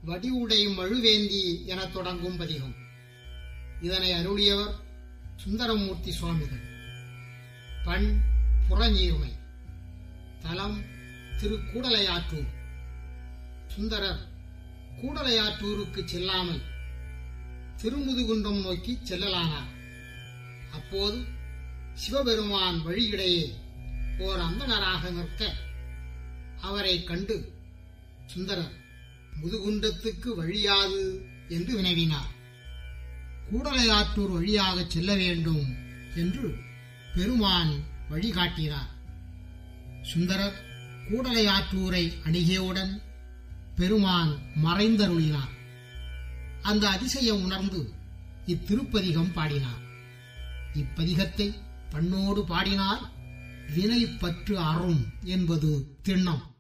வடிவுடை மழுவேந்தி எனத் தொடங்கும் பதிகம் இதனை அருளியவர் சுந்தரமூர்த்தி சுவாமிகள் பண் புறநீர்மை தலம் திரு கூடலையாற்றூர் சுந்தரர் கூடலையாற்றூருக்கு செல்லாமல் திருமுதுகுன்றம் நோக்கி செல்லலானார் அப்போது சிவபெருமான் வழியிடையே ஓர் அந்தணராக நிற்க அவரை கண்டு சுந்தரர் முதுகுன்றத்துக்கு வழியாது என்று வினவினார் கூடலையாற்றூர் வழியாக செல்ல வேண்டும் என்று பெருமான் வழிகாட்டினார் சுந்தரர் கூடலையாற்றூரை அணுகியவுடன் பெருமான் மறைந்தருளினார் அந்த அதிசயம் உணர்ந்து இத்திருப்பதிகம் பாடினார் இப்பதிகத்தை பண்ணோடு பாடினால் வினை பற்று அறும் என்பது திண்ணம்